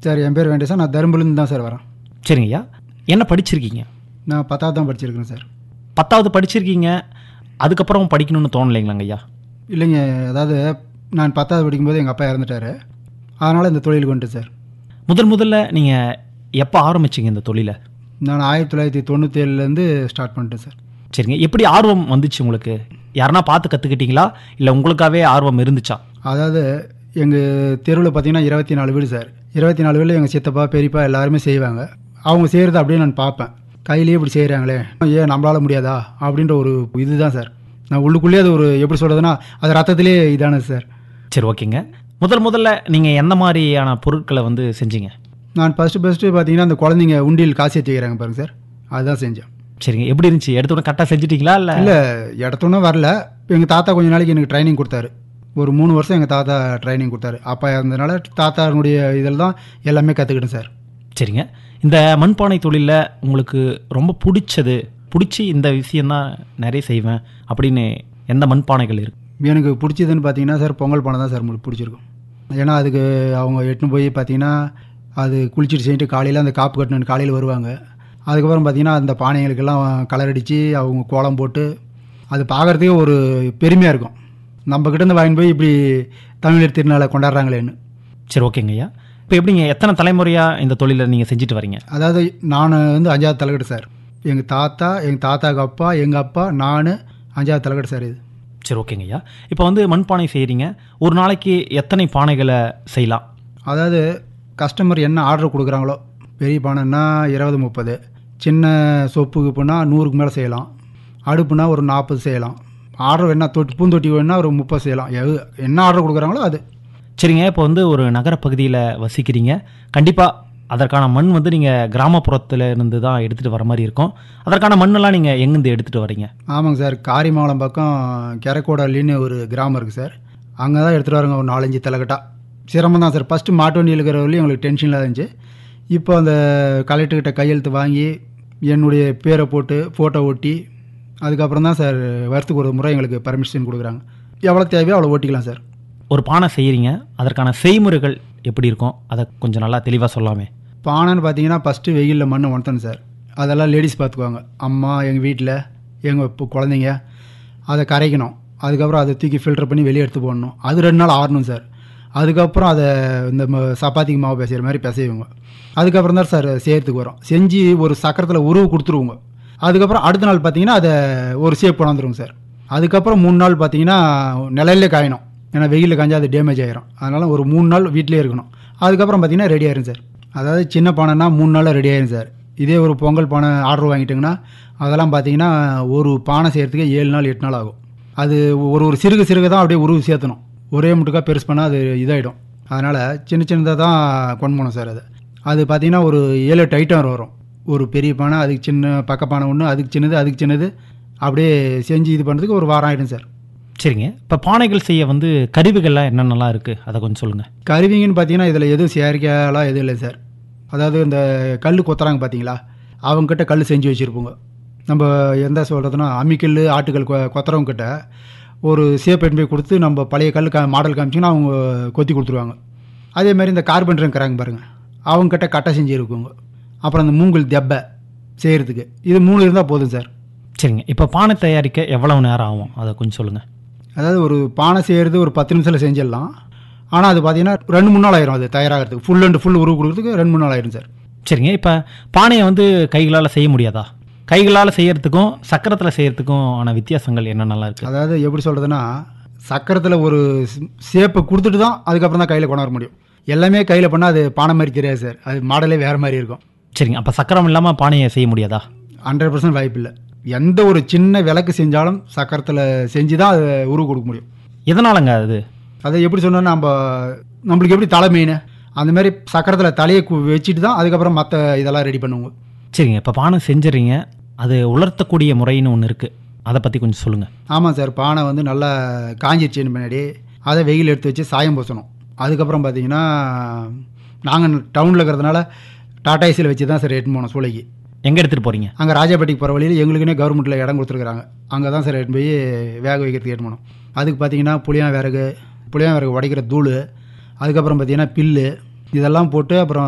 sir என் பேர் வேண்டிய sir நான் தருமபுரிலேருந்து தான் சார் வரேன் சரிங்க ஐயா என்ன படிச்சிருக்கீங்க நான் பத்தாவது தான் படிச்சிருக்கேன் சார் பத்தாவது படிச்சிருக்கீங்க அதுக்கப்புறம் படிக்கணும்னு தோணலைங்களாங்க ஐயா இல்லைங்க அதாவது நான் பத்தாவது படிக்கும்போது எங்கள் அப்பா இறந்துட்டாரு அதனால் இந்த தொழிலுக்கு வந்துட்டேன் சார் முதல் முதல்ல நீங்கள் எப்போ ஆரம்பிச்சீங்க இந்த தொழிலை நான் ஆயிரத்தி தொள்ளாயிரத்தி தொண்ணூற்றி ஏழுலேருந்து ஸ்டார்ட் பண்ணிட்டேன் சார் சரிங்க எப்படி ஆர்வம் வந்துச்சு உங்களுக்கு யாருன்னா பார்த்து கற்றுக்கிட்டீங்களா இல்லை உங்களுக்காகவே ஆர்வம் இருந்துச்சா அதாவது எங்கள் தெருவில் பார்த்தீங்கன்னா இருபத்தி நாலு வீடு சார் இருபத்தி நாலு வீட்டில் எங்கள் சித்தப்பா பெரியப்பா எல்லாருமே செய்வாங்க அவங்க செய்கிறது அப்படியே நான் பார்ப்பேன் கையிலேயே இப்படி செய்கிறாங்களே ஏன் நம்மளால முடியாதா அப்படின்ற ஒரு இதுதான் சார் நான் உள்ளுக்குள்ளேயே அது ஒரு எப்படி சொல்கிறதுனா அது ரத்தத்திலே இதானது சார் சரி ஓகேங்க முதல் முதல்ல நீங்கள் எந்த மாதிரியான பொருட்களை வந்து செஞ்சீங்க நான் ஃபஸ்ட்டு ஃபஸ்ட்டு பார்த்தீங்கன்னா அந்த குழந்தைங்க உண்டியல் காசு ஏற்றி வைக்கிறாங்க பாருங்க சார் அதுதான் செஞ்சேன் சரிங்க எப்படி இருந்துச்சு எடுத்த உடனே கரெக்டாக செஞ்சிட்டீங்களா இல்லை இல்லை இடத்தோன்னே வரல எங்கள் தாத்தா கொஞ்ச நாளைக்கு எனக்கு ட்ரைனிங் கொடுத்தாரு ஒரு மூணு வருஷம் எங்கள் தாத்தா ட்ரைனிங் கொடுத்தாரு அப்பா இருந்ததுனால தாத்தானுடைய இதில் தான் எல்லாமே கற்றுக்கிட்டேன் சார் சரிங்க இந்த மண்பானை தொழிலில் உங்களுக்கு ரொம்ப பிடிச்சது பிடிச்சி இந்த விஷயந்தான் நிறைய செய்வேன் அப்படின்னு எந்த மண்பானைகள் இருக்கு எனக்கு பிடிச்சதுன்னு பார்த்தீங்கன்னா சார் பொங்கல் பானை தான் சார் உங்களுக்கு பிடிச்சிருக்கும் ஏன்னா அதுக்கு அவங்க எட்டுன்னு போய் பார்த்தீங்கன்னா அது குளிச்சுட்டு செஞ்சுட்டு காலையில் அந்த காப்பு கட்டணும் காலையில் வருவாங்க அதுக்கப்புறம் பார்த்தீங்கன்னா அந்த பானைகளுக்கெல்லாம் கலர் அடித்து அவங்க கோலம் போட்டு அது பார்க்குறதுக்கே ஒரு பெருமையாக இருக்கும் நம்ம கிட்டேருந்து வாங்கி போய் இப்படி தமிழர் திருநாளை கொண்டாடுறாங்களேன்னு சரி ஓகேங்க ஐயா இப்போ எப்படிங்க எத்தனை தலைமுறையாக இந்த தொழிலை நீங்கள் செஞ்சுட்டு வரீங்க அதாவது நான் வந்து அஞ்சாவது தலைக்கட்டு சார் எங்கள் தாத்தா எங்கள் தாத்தாக்கு அப்பா எங்கள் அப்பா நான் அஞ்சாவது தலைக்கட்டு சார் இது சரி ஓகேங்க ஐயா இப்போ வந்து மண்பானை செய்கிறீங்க ஒரு நாளைக்கு எத்தனை பானைகளை செய்யலாம் அதாவது கஸ்டமர் என்ன ஆர்டர் கொடுக்குறாங்களோ பெரிய பானைன்னா இருபது முப்பது சின்ன சொப்புக்கு போனால் நூறுக்கு மேலே செய்யலாம் அடுப்புனா ஒரு நாற்பது செய்யலாம் ஆர்டர் என்ன தொட்டி பூந்தொட்டி வேணுன்னா ஒரு முப்பது செய்யலாம் எது என்ன ஆர்டர் கொடுக்குறாங்களோ அது சரிங்க இப்போ வந்து ஒரு நகரப்பகுதியில் வசிக்கிறீங்க கண்டிப்பாக அதற்கான மண் வந்து நீங்கள் கிராமப்புறத்தில் இருந்து தான் எடுத்துகிட்டு வர மாதிரி இருக்கும் அதற்கான மண்ணெல்லாம் நீங்கள் எங்கேருந்து எடுத்துகிட்டு வரீங்க ஆமாங்க சார் காரிமாவளம் பக்கம் கெரக்கோடலின்னு ஒரு கிராமம் இருக்குது சார் அங்கே தான் எடுத்துகிட்டு வராங்க ஒரு நாலஞ்சு தலைக்கட்டா சிரமம் தான் சார் ஃபஸ்ட்டு மாட்டு வண்டி இருக்கிற வரையும் எங்களுக்கு டென்ஷனில் இருந்துச்சு இப்போ அந்த கலெக்டர்கிட்ட கையெழுத்து வாங்கி என்னுடைய பேரை போட்டு ஃபோட்டோ ஒட்டி அதுக்கப்புறம் தான் சார் வருஷத்துக்கு ஒரு முறை எங்களுக்கு பர்மிஷன் கொடுக்குறாங்க எவ்வளோ தேவையோ அவ்வளோ ஓட்டிக்கலாம் சார் ஒரு பானை செய்கிறீங்க அதற்கான செய்முறைகள் எப்படி இருக்கும் அதை கொஞ்சம் நல்லா தெளிவாக சொல்லாமே பானைன்னு பார்த்தீங்கன்னா ஃபஸ்ட்டு வெயிலில் மண்ணை உணர்த்தணும் சார் அதெல்லாம் லேடிஸ் பார்த்துக்குவாங்க அம்மா எங்கள் வீட்டில் எங்கள் இப்போ குழந்தைங்க அதை கரைக்கணும் அதுக்கப்புறம் அதை தூக்கி ஃபில்டர் பண்ணி வெளியே எடுத்து போடணும் அது ரெண்டு நாள் ஆறணும் சார் அதுக்கப்புறம் அதை இந்த ம- சப்பாத்திக்கு மாவு பேசுகிற மாதிரி பிசைவுங்க அதுக்கப்புறம் தான் சார் செய்கிறதுக்கு வரும் செஞ்சு ஒரு சக்கரத்தில் உருவு கொடுத்துருவோங்க அதுக்கப்புறம் அடுத்த நாள் பார்த்தீங்கன்னா அதை ஒரு ஷேப் கொண்டாந்துருவோங்க சார் அதுக்கப்புறம் மூணு நாள் பார்த்தீங்கன்னா நிலையிலே காயணும் ஏன்னா வெயிலில் காய்ஞ்சா அது டேமேஜ் ஆயிரும் அதனால் ஒரு மூணு நாள் வீட்டிலே இருக்கணும் அதுக்கப்புறம் பார்த்தீங்கன்னா ரெடி ஆயிரும் சார் அதாவது சின்ன பானைனா மூணு நாளில் ரெடி ஆயிரும் சார் இதே ஒரு பொங்கல் பானை ஆர்டர் வாங்கிட்டிங்கன்னா அதெல்லாம் பார்த்தீங்கன்னா ஒரு பானை செய்கிறதுக்கே ஏழு நாள் எட்டு நாள் ஆகும் அது ஒரு ஒரு சிறுக சிறுக தான் அப்படியே உருவு சேர்த்தணும் ஒரே முட்டுக்காக பெருசு பண்ணால் அது இதாகிடும் அதனால் சின்ன சின்னதாக தான் கொண்டு போகணும் சார் அது அது பார்த்தீங்கன்னா ஒரு ஏழு எட்டு ஐட்டம் வரும் ஒரு பெரிய பானை அதுக்கு சின்ன பக்க பானை ஒன்று அதுக்கு சின்னது அதுக்கு சின்னது அப்படியே செஞ்சு இது பண்ணுறதுக்கு ஒரு வாரம் ஆகிடும் சார் சரிங்க இப்போ பானைகள் செய்ய வந்து கருவிகள்லாம் என்னென்னலாம் இருக்குது அதை கொஞ்சம் சொல்லுங்கள் கருவிங்கன்னு பார்த்தீங்கன்னா இதில் எதுவும் செயற்கையாலாம் எதுவும் இல்லை சார் அதாவது இந்த கல் கொத்துறாங்க பார்த்தீங்களா அவங்கக்கிட்ட கல் செஞ்சு வச்சுருப்போங்க நம்ம எந்த சொல்கிறதுனா அம்மிக்கல் ஆட்டுக்கல் கொ கொத்துறவங்க கிட்ட ஒரு சேப் எடுத்து போய் கொடுத்து நம்ம பழைய கல் கா மாடல் காமிச்சிங்கன்னா அவங்க கொத்தி கொடுத்துருவாங்க அதே மாதிரி இந்த கார்பெண்டர் இருக்கிறாங்க பாருங்கள் அவங்கக்கிட்ட கட்டை செஞ்சு இருக்குங்க அப்புறம் அந்த மூங்கல் தெப்பை செய்கிறதுக்கு இது மூணு இருந்தால் போதும் சார் சரிங்க இப்போ பானை தயாரிக்க எவ்வளவு நேரம் ஆகும் அதை கொஞ்சம் சொல்லுங்கள் அதாவது ஒரு பானை செய்கிறது ஒரு பத்து நிமிஷத்தில் செஞ்சிடலாம் ஆனால் அது பார்த்தீங்கன்னா ரெண்டு மூணு நாள் ஆயிரும் அது தயாராகிறதுக்கு ஃபுல் அண்ட் ஃபுல் உருவு கொடுக்கறதுக்கு ரெண்டு மூணு நாள் ஆயிரும் சார் சரிங்க இப்போ பானையை வந்து கைகளால் செய்ய முடியாதா கைகளால் செய்யறதுக்கும் சக்கரத்தில் செய்யறதுக்கும் ஆன வித்தியாசங்கள் என்னென்னலாம் இருக்குது அதாவது எப்படி சொல்கிறதுனா சக்கரத்தில் ஒரு ஷேப்பை கொடுத்துட்டு தான் அதுக்கப்புறம் தான் கையில் கொண்டு வர முடியும் எல்லாமே கையில் பண்ணால் அது பானை மாதிரி தெரியாது சார் அது மாடலே வேறு மாதிரி இருக்கும் சரிங்க அப்போ சக்கரம் இல்லாமல் பானையை செய்ய முடியாதா ஹண்ட்ரட் பர்சன்ட் வாய்ப்பு இல்லை எந்த ஒரு சின்ன விளக்கு செஞ்சாலும் சக்கரத்தில் செஞ்சு தான் அது உருவு கொடுக்க முடியும் எதனாலங்க அது அதை எப்படி சொன்னா நம்ம நம்மளுக்கு எப்படி தலை மெயின் அந்த மாதிரி சக்கரத்தில் தலையை கு- வச்சுட்டு தான் அதுக்கப்புறம் மற்ற இதெல்லாம் ரெடி பண்ணுவோங்க சரிங்க இப்போ பானை செஞ்சுறீங்க அது உலர்த்தக்கூடிய முறைன்னு ஒன்று இருக்குது அதை பற்றி கொஞ்சம் சொல்லுங்கள் ஆமாம் சார் பானை வந்து நல்லா காஞ்சிருச்சுன்னு முன்னாடி அதை வெயில் எடுத்து வச்சு சாயம் பூசணும் அதுக்கப்புறம் பார்த்தீங்கன்னா நாங்கள் டவுனில் இருக்கிறதுனால டாடா ஏசியில் வச்சு தான் சார் எட்டுன்னு போனோம் சூளைக்கு எங்கே எடுத்துகிட்டு போகிறீங்க அங்கே ராஜாப்பேட்டைக்கு போகிற வழியில் எங்களுக்குன்னே கவர்மெண்ட்டில் இடம் கொடுத்துருக்குறாங்க அங்கே தான் சார் எடுத்து போய் வேக வைக்கிறதுக்கு எட்டு போனோம் அதுக்கு பார்த்தீங்கன்னா புளியான் விறகு புளியான் விறகு உடைக்கிற தூள் அதுக்கப்புறம் பார்த்தீங்கன்னா பில்லு இதெல்லாம் போட்டு அப்புறம்